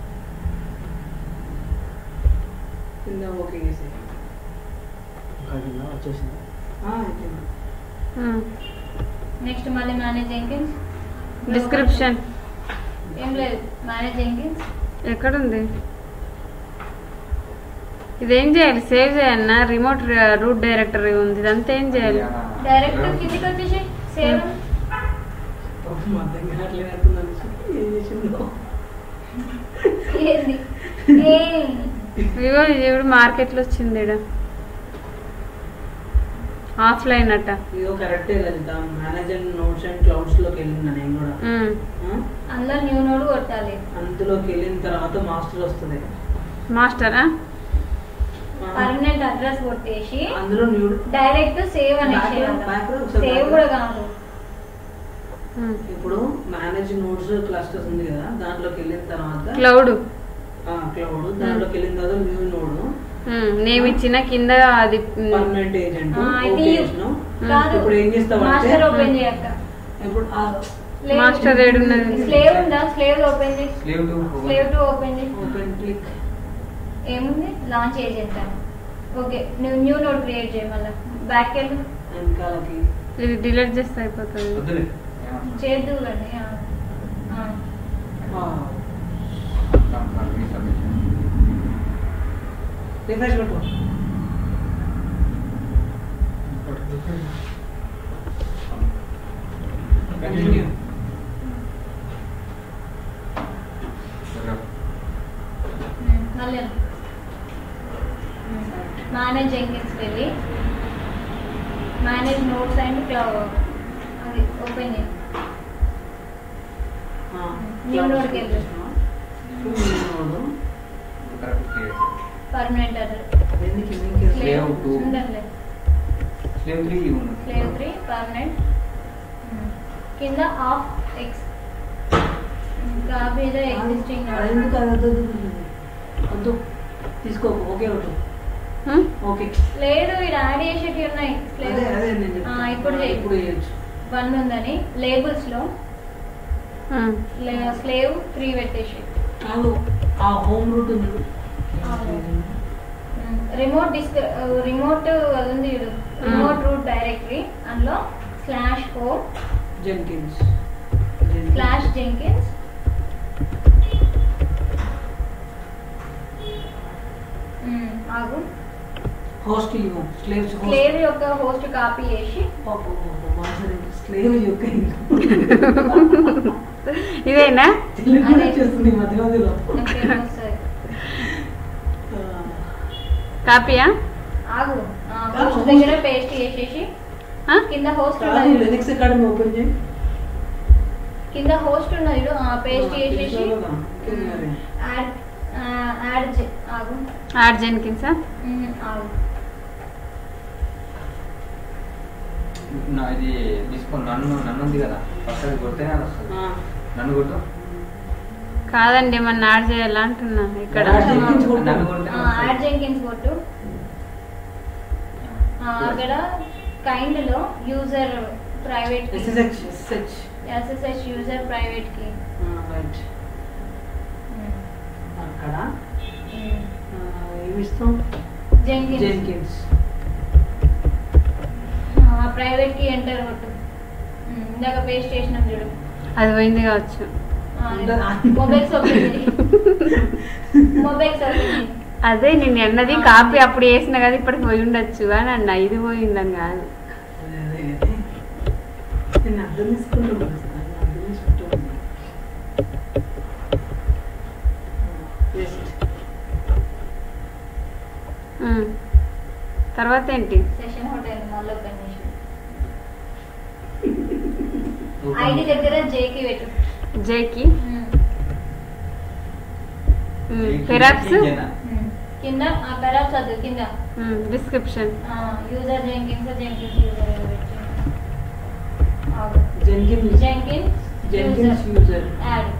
[SPEAKER 3] కింద ఓకే చేసి
[SPEAKER 6] ఇంకా కింద వచ్చేసింది
[SPEAKER 3] అయిపోయింది
[SPEAKER 4] నెక్స్ట్ మళ్ళీ మేనేజ్ జెంకిన్స్
[SPEAKER 2] డిస్క్రిప్షన్
[SPEAKER 4] ఏం లేదు మేనేజ్ జెంకిన్స్
[SPEAKER 2] ఎక్కడుంది ఇదేం చేయాలి సేవ్ చేయాలన్నా రిమోట్ రూట్ డైరెక్టరీ ఉంది ఇదంతా ఏం చేయాలి
[SPEAKER 4] డైరెక్ట్ కిందికి వచ్చేసి సేవ్
[SPEAKER 3] మా దగ్గర అట్లే అవుతుందని ఏం చేసిందో
[SPEAKER 4] ఏంది ఏ
[SPEAKER 2] ఇగో ఇది ఇప్పుడు మార్కెట్లో వచ్చింది ఈడ ఆఫ్లైన్ అట్ట
[SPEAKER 3] ఇదో కరెక్టే కదా మేనేజర్ నోట్స్ అండ్ క్లౌడ్స్ లోకి వెళ్ళిన నేను కూడా
[SPEAKER 2] ఉమ్.
[SPEAKER 3] ఆ?
[SPEAKER 4] అందులో న్యూ నోడ్ కొట్టాలి
[SPEAKER 3] అందులోకి వెళ్ళిన తర్వాత మాస్టర్ వస్తుంది
[SPEAKER 2] మాస్టరా
[SPEAKER 3] ఆ.
[SPEAKER 4] పర్మనెంట్ అడ్రస్ కొట్టేసి
[SPEAKER 3] అందులో న్యూ
[SPEAKER 4] డైరెక్ట్ సేవ్
[SPEAKER 3] Background-
[SPEAKER 4] అనేసి
[SPEAKER 3] background ఒకసారి
[SPEAKER 4] సేవ్
[SPEAKER 3] background.
[SPEAKER 4] కూడా కాదు
[SPEAKER 2] ఉమ్.
[SPEAKER 3] ఇప్పుడు మేనేజ్ నోట్స్ క్లస్టర్స్ ఉంది కదా దాంట్లోకి వెళ్ళిన తర్వాత
[SPEAKER 2] క్లౌడ్
[SPEAKER 3] క్లౌడ్ దాంట్లోకి వెళ్ళిన తర్వాత న్యూ నోడ్
[SPEAKER 2] ఉమ్. నేమ్ ఇచ్చిన కింద అది ఉమ్.
[SPEAKER 3] పర్మనెంట్ ఏజెంట్
[SPEAKER 4] ఆ,
[SPEAKER 3] ఓకే
[SPEAKER 4] ఇది
[SPEAKER 3] చేసినాం.
[SPEAKER 4] కాదు
[SPEAKER 3] ఇప్పుడు ఏం చేస్తామంటే
[SPEAKER 4] మాస్టర్ ఓపెన్ చేయక్క
[SPEAKER 3] ఇప్పుడు
[SPEAKER 2] మాస్టర్ ఏడున్నది
[SPEAKER 4] స్లేవ్ ఉందా స్లేవ్ ఓపెన్ చేయి
[SPEAKER 1] slave two
[SPEAKER 4] slave two open చేయి
[SPEAKER 3] ఓపెన్ క్లిక్
[SPEAKER 4] ఏముంది లాంచ్ ఏజెంట్ ఓకే నువ్వు న్యూ నోట్ క్రియేట్ చేయి మళ్ళీ బ్యాక్ వెళ్ళి
[SPEAKER 3] వెనకాలకి
[SPEAKER 2] ఇది డిలీట్ చేస్తే అయిపోతుంది
[SPEAKER 1] వద్దులే
[SPEAKER 4] చేద్దు కానీ ఆ. ఆ.
[SPEAKER 3] రిఫ్రెష్ పెట్టు
[SPEAKER 1] కంటిన్యూ
[SPEAKER 4] ఉమ్, మళ్ళీ మేనేజ్ జెంకిన్స్ వెళ్ళి మేనేజ్ నోట్స్ అండ్ క్లౌడ్ అది ఓపెన్ చేయి New node కి వెళ్ళు.
[SPEAKER 3] న్యూ నోడ్
[SPEAKER 4] పర్మనెంట్ అడ్రస్
[SPEAKER 3] ఎందుకు ఎందుకు
[SPEAKER 1] Slave two.
[SPEAKER 4] ఉండలే
[SPEAKER 1] స్లేవ్ త్రీ ఉంది
[SPEAKER 4] స్లేవ్ త్రీ పర్మనెంట్ కింద of X copy the existing
[SPEAKER 3] అది ఎందుకు అది వద్దు, వద్దు, వద్దు. వద్దు తీసుకో ఓకే వద్దు
[SPEAKER 2] ఉమ్?
[SPEAKER 3] ఓకే
[SPEAKER 4] లేదు ఇక్కడ యాడ్ చేసేటి ఉన్నాయి స్లేవ్
[SPEAKER 3] అదే అదే నేను
[SPEAKER 4] ఆ,
[SPEAKER 3] చెప్తాను.
[SPEAKER 4] ఇప్పుడు చేయి.
[SPEAKER 3] ఇప్పుడు చేయొచ్చు
[SPEAKER 4] వన్ ఉందని లేబుల్స్ లో
[SPEAKER 2] ఉమ్.
[SPEAKER 4] స్లేవ్ త్రీ పెట్టేసి
[SPEAKER 3] కాదు ఆ హోమ్ రూట్ ఉంది
[SPEAKER 4] రిమోట్ డిస్క్ రిమోట్ అది ఉంది చూడు రిమోట్ రూట్ డైరెక్టరీ అందులో slash home
[SPEAKER 3] Jenkins
[SPEAKER 4] slash Jenkins ఆగు
[SPEAKER 3] హోస్ట్ ఇవ్వు స్లేవ్స్
[SPEAKER 4] స్లేవ్ యొక్క హోస్ట్ కాపీ చేసి
[SPEAKER 3] స్లేవ్ యొక్క
[SPEAKER 2] ఇదేనా
[SPEAKER 3] తెలుగు కూడా
[SPEAKER 4] అదే.
[SPEAKER 3] చేస్తుంది మధ్య మధ్యలో
[SPEAKER 4] ఇంకేం వస్తుంది
[SPEAKER 2] కాపీయా
[SPEAKER 4] ఆగు
[SPEAKER 3] కాదు,
[SPEAKER 4] హోస్ట్
[SPEAKER 3] host.
[SPEAKER 4] దగ్గర పేస్ట్ చేసేసి
[SPEAKER 2] ఆ?
[SPEAKER 4] కింద హోస్ట్
[SPEAKER 3] కాదు
[SPEAKER 4] ఉన్నది
[SPEAKER 3] లినక్స్ అకాడమీ ఓపెన్ చేయి
[SPEAKER 4] కింద హోస్ట్ ఉన్నది చూడు, ఆ పేస్ట్ చేసేసి
[SPEAKER 3] తెలుసుకోవాలా? కింద మరి.
[SPEAKER 4] యాడ్ యాడ్ చే- ఆగు
[SPEAKER 2] యాడ్ జెన్కిన్సా
[SPEAKER 4] ఉమ్, ఆగు
[SPEAKER 1] నా ఇది తీసుకో నన్ను నన్ను ఉంది కదా ఫస్ట్ అది కొడితేనే అది వస్తుంది
[SPEAKER 3] ఆ.
[SPEAKER 1] నన్ను కొట్టు
[SPEAKER 2] కాదండి ఏమన్నా యాడ్ చేయాలా అంటున్నా ఇక్కడ
[SPEAKER 3] Add Jenkins కొట్టు.
[SPEAKER 1] నన్ను కొడితే
[SPEAKER 4] యాడ్ జెంకిన్స్ కొట్టు ఆ, అక్కడ కైండ్ లో user private key
[SPEAKER 3] SSH SSH
[SPEAKER 4] SSS user private key
[SPEAKER 3] ఆ, రైట్ అక్కడ ఆ, ఏమి ఇస్తాం
[SPEAKER 4] Jenkins
[SPEAKER 3] Jenkins
[SPEAKER 4] private key enter కొట్టు ఉమ్, ఇందాక పేస్ట్ చేసినాం చూడు
[SPEAKER 2] అది పోయింది కావచ్చు
[SPEAKER 4] మొబైల్స్ ఓపెన్ మొబైల్స్ ఓపెన్
[SPEAKER 2] అదే నేను అన్నది కాపీ అప్పుడు వేసిన కదా ఇప్పటికి పోయి ఉండొచ్చు అని అన్న ఇది పోయిందని కాదు
[SPEAKER 3] అదే అదే అదే నేను అర్థం చేసుకుంటున్నాను సార్, అర్థం చేసుకుంటున్నాను Paste.
[SPEAKER 2] ఉమ్. తర్వాత ఏంటి
[SPEAKER 4] సెషన్ హోటల్ మళ్ళీ ఓపెన్ చేసి ఐడి దగ్గర జేకి పెట్టు
[SPEAKER 2] జేకి
[SPEAKER 4] ఉమ్.
[SPEAKER 2] పెరాప్స్
[SPEAKER 4] ఉమ్. కింద ఆ పెరాప్స్ అది కింద
[SPEAKER 2] description
[SPEAKER 4] user Jenkins Jenkins user
[SPEAKER 3] Jenkins
[SPEAKER 4] Jenkins
[SPEAKER 3] Jenkins user
[SPEAKER 4] add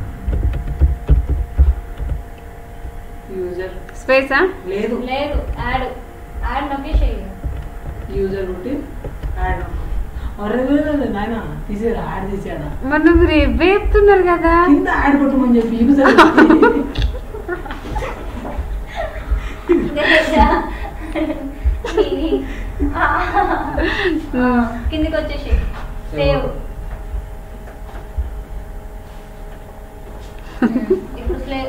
[SPEAKER 3] user
[SPEAKER 2] స్పేసా
[SPEAKER 3] లేదు
[SPEAKER 4] లేదు యాడ్ యాడ్ నొక్కేసేయి
[SPEAKER 3] యూజర్ ఒకటి యాడ్ అరే నాయన తీసేరా యాడ్ తీసేయడా
[SPEAKER 2] మరి నువ్వు రేపే చెప్తున్నారు కదా
[SPEAKER 3] కింద యాడ్ కొట్టమని చెప్పి ఇవి సరే
[SPEAKER 4] తెలుసా? ఆ, ఆ, కిందికి వచ్చేసి సేవ్ ఇప్పుడు స్లేవ్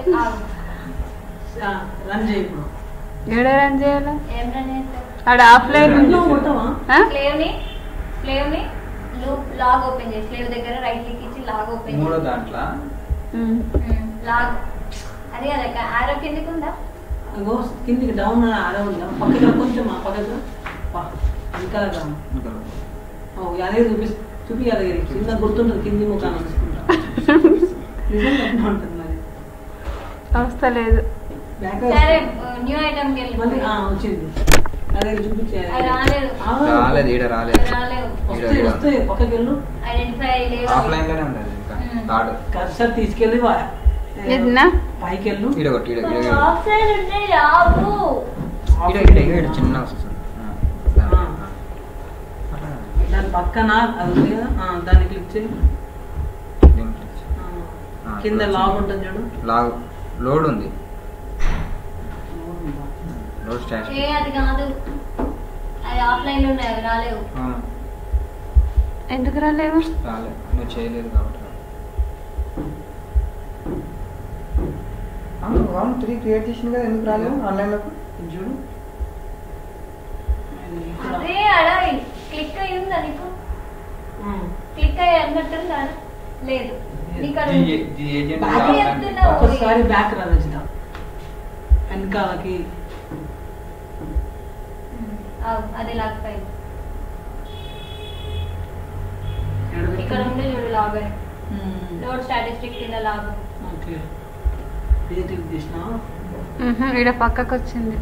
[SPEAKER 3] రన్ చేయి ఇప్పుడు
[SPEAKER 2] ఏడ రన్ చేయాలా
[SPEAKER 4] ఏం రన్ చేస్తావు
[SPEAKER 2] ఆడ ఆఫ్లైన్
[SPEAKER 3] రన్లో కొట్టవా
[SPEAKER 4] స్లేవ్ ని స్లేవ్ ని లూప్ లాగ్ ఓపెన్ చేయి స్లేవ్ దగ్గర రైట్ క్లిక్ ఇచ్చి లాగ్ ఓపెన్
[SPEAKER 1] మూడో
[SPEAKER 4] చేయి
[SPEAKER 1] దాంట్లో
[SPEAKER 4] లాగ్ అది కదా ఆరో కిందికి ఉందా
[SPEAKER 3] అగో కిందికి డౌన్ అలా ఉందా పక్కన కొంచెం ఆ పక్కన ఇంకా డౌన్
[SPEAKER 1] ఇంకా
[SPEAKER 3] ఓ అదే చూపి చూపి అదే కింద గుర్తుంటుంది కింది ముఖాన్ని చూసుకుంటా నిజంగా అట్లా ఉంటుంది మరి
[SPEAKER 2] వస్తలేదు
[SPEAKER 3] బ్యాక్
[SPEAKER 4] సరే న్యూ ఐటమ్ కి వెళ్ళి
[SPEAKER 3] మళ్ళీ ఆ, వచ్చింది అదే చూపించే
[SPEAKER 4] అది రాలేదు
[SPEAKER 3] ఆ,
[SPEAKER 1] రాలేదు ఈడ రాలేదు
[SPEAKER 4] రాలేవు
[SPEAKER 3] వస్తాయి వస్తాయి పక్కకి వెళ్ళు
[SPEAKER 4] ఐడెంటిఫై లేవు
[SPEAKER 1] ఆఫ్లైన్ లోనే ఉంది అది ఇంకా
[SPEAKER 3] Hmm.
[SPEAKER 1] థర్డ్
[SPEAKER 3] కర్సర్ తీసుకెళ్ళి వా-
[SPEAKER 2] ఏదినా?
[SPEAKER 3] పైకి వెళ్ళు
[SPEAKER 1] ఈడ కొట్టి ఈడ ఈడ ఈడ.
[SPEAKER 4] ఆఫ్లైన్ ఉంటే రావు
[SPEAKER 1] ఈడ ఈడ ఈడ ఈడ చిన్న వస్తుంది ఆ, దాని-
[SPEAKER 3] ఆ.
[SPEAKER 1] ఆ. అట్లా
[SPEAKER 3] దాని పక్కన అది ఉంది కదా ఆ, దాన్ని క్లిక్ చేయి
[SPEAKER 1] దీన్ని click చేయి.
[SPEAKER 3] ఆ,
[SPEAKER 1] ఆ,
[SPEAKER 3] కింద
[SPEAKER 1] ఇప్పుడు
[SPEAKER 3] లాగ్
[SPEAKER 1] వచ్చింది.
[SPEAKER 3] ఉంటుంది చూడు
[SPEAKER 1] లాగ్ లోడ్ ఉంది లోడ్ స్టాష్
[SPEAKER 4] ఏ అది కాదు అది ఆఫ్లైన్ లో ఉన్నాయి అవి రాలేవు
[SPEAKER 1] అవును
[SPEAKER 2] ఎందుకు రాలేవు
[SPEAKER 1] రాలేదు నువ్వు చేయలేదు కాబట్టి రాలేదు. అవును అవును త్రీ క్రియేట్ చేసింది కదా ఎందుకు రాలేదు ఆన్లైన్లోకి
[SPEAKER 3] ఇది చూడు ఇది ఇక్కడ.
[SPEAKER 4] అదే అడ క్లిక్ అయి ఉందా నీకు
[SPEAKER 3] ఆ.
[SPEAKER 4] క్లిక్ అయ్యి అన్నట్టుందా లేదు నీకు అది
[SPEAKER 1] ది ది ఏజెంట్
[SPEAKER 3] బ్యాక్
[SPEAKER 4] అదే
[SPEAKER 1] ఆఫ్లైన్
[SPEAKER 4] చెప్తున్నా.
[SPEAKER 3] ఒక్కసారి బ్యాక్ రా రచిత వెనకాలకి
[SPEAKER 4] ఉమ్, అవు, అది లాగ్ ఫైల్
[SPEAKER 3] ఎక్కడ
[SPEAKER 4] ఇక్కడ
[SPEAKER 3] పెట్టాను?
[SPEAKER 4] ఉండే చూడు లాగ్ అని
[SPEAKER 3] ఉమ్.
[SPEAKER 4] లోడ్ స్టాటిస్టిక్ కింద లాగ్
[SPEAKER 3] ఓకే ఇది క్లిక్ చేసినా
[SPEAKER 2] ఇక్కడ పక్కకు వచ్చింది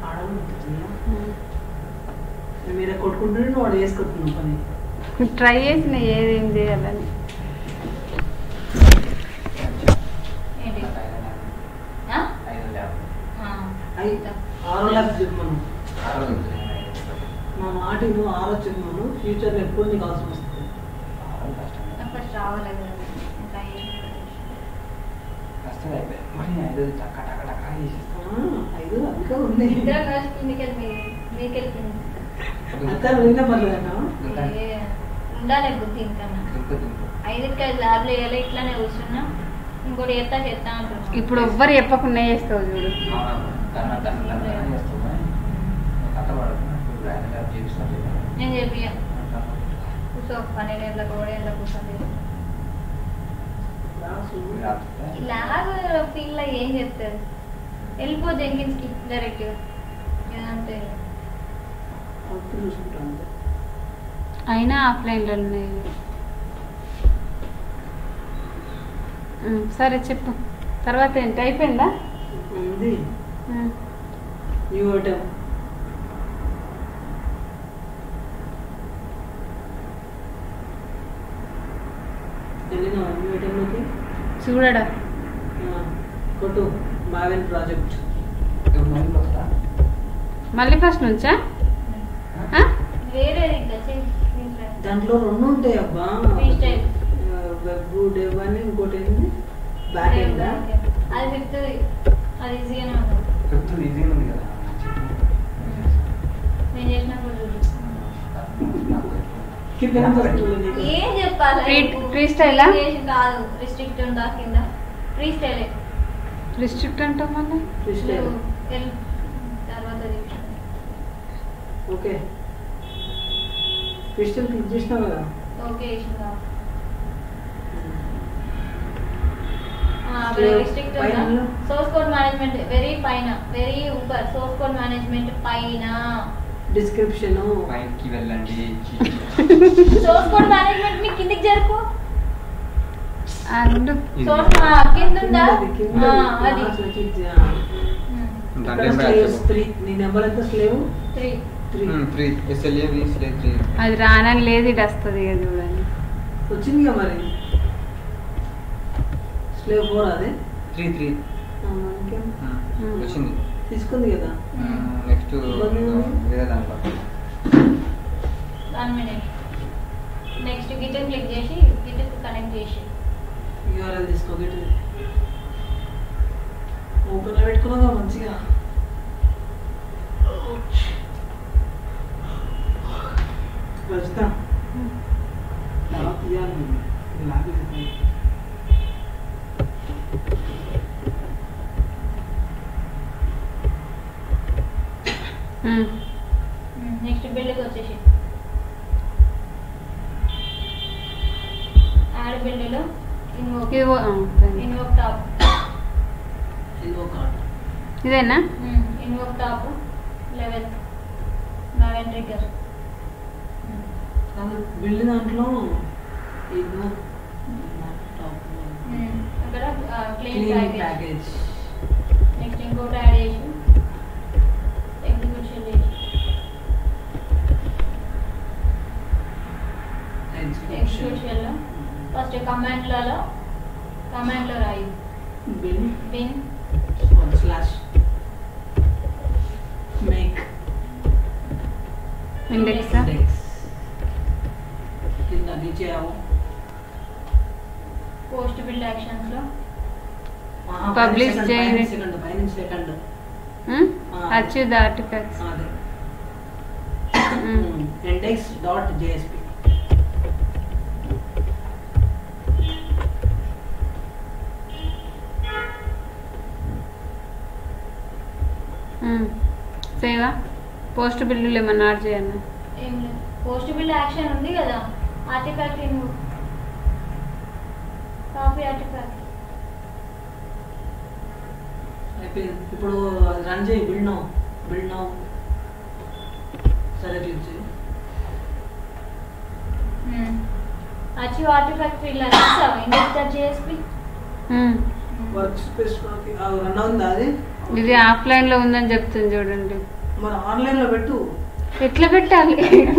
[SPEAKER 3] మీరు కొట్టుకుంటుంటే నువ్వు వాడు వేసుకుంటున్నావు పని
[SPEAKER 2] ట్రై చేసిన ఏదేం చేయాలని
[SPEAKER 4] ఏంటి ఆ?
[SPEAKER 1] ఐదు ల్యాబ్
[SPEAKER 4] ఆ.
[SPEAKER 3] అయి ఆరో ల్యాబ్ చెప్పమను
[SPEAKER 1] ఆరో
[SPEAKER 3] మా మాట నువ్వు ఆరో చెప్పమను ఫ్యూచర్లో ఎప్పుడు నీకు అవసరం వస్తుంది
[SPEAKER 4] నాకు ఫస్ట్ రావాలి కదా ఇంకా ఏం
[SPEAKER 1] కష్టం అయిపోయింది మరి ఐదు టక్క టక్క టక్క చేసేస్తాం
[SPEAKER 3] ఆ, ఐదు ఇంకా ఉంది
[SPEAKER 4] ఇద్దరం కలిసి కిందికి వెళ్ళి మీకు వెళ్ళింది
[SPEAKER 3] అంతా విన్నా పర్లేదన్నా
[SPEAKER 4] ఉండాలి బుద్ధి ఇంకన్నా ఐదుకి ఐదు ల్యాబ్లు వేయాలి ఇట్లానే కూర్చున్నా ఇంకోటి ఎత్తా చేస్తా అంటున్నా
[SPEAKER 2] ఇప్పుడు ఎవ్వరు చెప్పకుండా చేస్తావు చూడు
[SPEAKER 4] నేను చెప్పి కూర్చో పన్నెండు గంటలకు కూడా గంటలకు కూర్చొని ఇలాగ ఫీల్ అయ్యి ఏం చెప్తారు వెళ్ళిపో జెంకిన్స్కి డైరెక్ట్ ఏదంటే
[SPEAKER 3] అప్పుడు చూసుకుంటాను
[SPEAKER 2] అయినా ఆఫ్లైన్లో ఉన్నాయి ఉమ్, సరే చెప్పు తర్వాత ఏంటి అయిపోయిందా
[SPEAKER 3] ఉంది
[SPEAKER 2] ఉమ్.
[SPEAKER 3] న్యూ ఐటమ్ వెళ్ళినా న్యూ ఐటమ్లోకి
[SPEAKER 2] చూడడా
[SPEAKER 3] కొట్టు బావెన్ ప్రాజెక్ట్
[SPEAKER 2] మళ్ళీ ఫస్ట్ నుంచా ఆ?
[SPEAKER 4] వేరే ఇంకా చెయ్యి దీంట్లో.
[SPEAKER 3] దాంట్లో రెండు ఉంటాయి అబ్బా
[SPEAKER 4] Freestyle.
[SPEAKER 3] వెబ్ డెవ్ అని ఇంకోటి ఏంటి బ్యాక్ ఎండ్
[SPEAKER 4] అది ఫిఫ్త్ అది ఈజీగానే ఉంటుంది
[SPEAKER 1] ఈజీగా ఉంది కదా
[SPEAKER 4] నేను చేసినప్పుడు చూడు.
[SPEAKER 3] కింద ఎంత వస్తుంది నీకు?
[SPEAKER 4] ఏం చెప్పాలి
[SPEAKER 2] Free-
[SPEAKER 4] నీకు?
[SPEAKER 2] free style ఆ?
[SPEAKER 4] Free చేసి కాదు రిస్ట్రిక్ట్ ఉందా కింద ఫ్రీ స్టైలే
[SPEAKER 2] రిస్ట్రిక్ట్ అంటావు మళ్ళీ
[SPEAKER 3] Freestyle.
[SPEAKER 4] నువ్వు వెళ్ళు. తర్వాత చూపించు.
[SPEAKER 3] ఓకే క్రిస్టల్ క్లిక్ చేసినావు కదా
[SPEAKER 4] ఓకే చేసిందా
[SPEAKER 3] Slow.
[SPEAKER 4] రిస్ట్రిక్ట్
[SPEAKER 3] పైన
[SPEAKER 4] ఉందా
[SPEAKER 3] ఉందా?
[SPEAKER 4] సోర్స్ కోడ్ మేనేజ్మెంట్ వెరీ పైన వెరీ ఊపర్ సోర్స్ కోడ్ మేనేజ్మెంట్ పైన
[SPEAKER 3] డిస్క్రిప్షన్
[SPEAKER 1] పైకి వెళ్ళండి
[SPEAKER 4] సోర్స్ కోడ్ మేనేజ్మెంట్ ని కిందికి జరుపు
[SPEAKER 2] అండ్
[SPEAKER 1] ఇది.
[SPEAKER 4] సోర్స్ కింద ఉందా ఆ, అది
[SPEAKER 1] దాంట్లో ఏం రాయొచ్చు?
[SPEAKER 3] త్రీ నీ నెంబర్ ఎంత slave
[SPEAKER 4] three
[SPEAKER 3] three
[SPEAKER 1] um, three SLA V స్లే త్రీ
[SPEAKER 2] అది రానని లేదు ఇటు వస్తుంది ఇక చూడండి
[SPEAKER 3] వచ్చింది కదా మరి స్లేవ్ ఫోర్ అదే
[SPEAKER 1] త్రీ త్రీ
[SPEAKER 3] ఆ, ఇంకేం
[SPEAKER 1] ఉమ్, వచ్చింది
[SPEAKER 3] తీసుకుంది కదా
[SPEAKER 1] నెక్స్ట్ వేరే దాంట్లో
[SPEAKER 4] దాని one minute next git click చేసి గిట్ కనెక్ట్ చేసి
[SPEAKER 3] యూఆర్ఎల్ తీసుకో గిట్ ఓపెన్లో పెట్టుకున్నాగా మంచిగా రచిత తర్వాత తీయాలి నేను. ఇది లాగే ఉంది.
[SPEAKER 2] ఉమ్.
[SPEAKER 4] నెక్స్ట్ బిల్డ్కి వచ్చేసి యాడ్ బిల్డ్లో ఇన్వోక్
[SPEAKER 2] ఇదిగో ఆ, సరే.
[SPEAKER 4] ఇన్వోక్ టాప్
[SPEAKER 3] ఇదిగో కార్డ్
[SPEAKER 2] ఇదేనా
[SPEAKER 4] invoke top eleventh eleven trigger
[SPEAKER 3] కాదు బిల్డ్ దాంట్లో ఇదిగో టాప్
[SPEAKER 4] అక్కడ clean
[SPEAKER 3] clean
[SPEAKER 4] package
[SPEAKER 3] package
[SPEAKER 4] next ఇంకోటి యాడ్ చేసి ఎగ్జిక్యూషన్ చేసి ఎగ్జిక్యూషన్లో ఫస్ట్ కమాండ్లలో కమాండ్లో రాయి
[SPEAKER 3] bill
[SPEAKER 4] bin
[SPEAKER 3] slash make
[SPEAKER 2] index
[SPEAKER 3] index కింద నీచేయాము
[SPEAKER 4] పోస్ట్ బిల్డ్ యాక్షన్స్లో
[SPEAKER 2] Publish చేయండి.
[SPEAKER 3] సెకండ్ పైన సెకండ్
[SPEAKER 2] అచీవ్ ద ఆర్టిఫాక్ట్స్
[SPEAKER 3] అదే
[SPEAKER 2] Mm.
[SPEAKER 3] ఇండెక్స్ డాట్ జేఎస్పి
[SPEAKER 2] సేవా పోస్ట్ బిల్లులు ఏమన్నా యాడ్ చేయన్నా
[SPEAKER 4] ఏం లేదు పోస్ట్ బిల్డ్ యాక్షన్ ఉంది కదా ఆర్టిఫాక్ట్ ఇన్ కాపీ ఆర్టిఫాక్ట్
[SPEAKER 3] అయిపోయింది ఇప్పుడు అది రన్ చేయి బిల్డ్ నౌ బిల్డ్ నౌ సరే క్లిక్ చేయి
[SPEAKER 4] అచీవ్ ఆర్టిఫాక్ట్ ఇలా రాసావా index dot JSP
[SPEAKER 2] um.
[SPEAKER 3] Work space run అవుందా అది
[SPEAKER 2] ఇది ఆఫ్లైన్ లో ఉందని చెప్తుంది చూడండి
[SPEAKER 3] మరి ఆన్లైన్ లో పెట్టు
[SPEAKER 2] ఎట్లా పెట్టాలి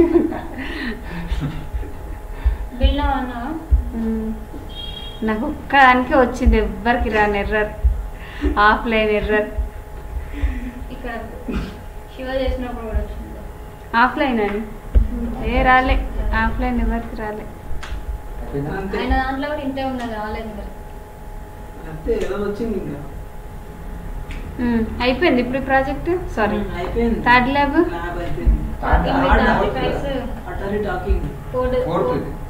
[SPEAKER 4] బిల్ నా అన్నావా
[SPEAKER 2] ఉమ్. నాకు ఒక్కదానికి వచ్చింది ఎవ్వరికి రాని ఎర్రర్ ఆఫ్లైన్ ఎర్రర్
[SPEAKER 4] ఇక్కడ శివ చేసినప్పుడు కూడా వచ్చింది
[SPEAKER 2] ఆఫ్లైన్ అని ఏ రాలే ఆఫ్లైన్ ఎవరికి రాలే
[SPEAKER 3] అంతే
[SPEAKER 4] ఆయన దాంట్లో కూడా ఇంతే ఉన్నది రాలేదు మరి
[SPEAKER 3] అంతే ఏదో వచ్చింది ఇంకా
[SPEAKER 2] ఉమ్. అయిపోయింది ఇప్పుడు ప్రాజెక్ట్ సారీ
[SPEAKER 3] ఉమ్, అయిపోయింది
[SPEAKER 2] థర్డ్ ల్యాబ్
[SPEAKER 3] ల్యాబ్ అయిపోయింది
[SPEAKER 1] Third
[SPEAKER 4] Talking with
[SPEAKER 1] lab.
[SPEAKER 4] artifacts,
[SPEAKER 3] అటరీ టాకింగ్
[SPEAKER 4] code
[SPEAKER 1] Fourth ఇది.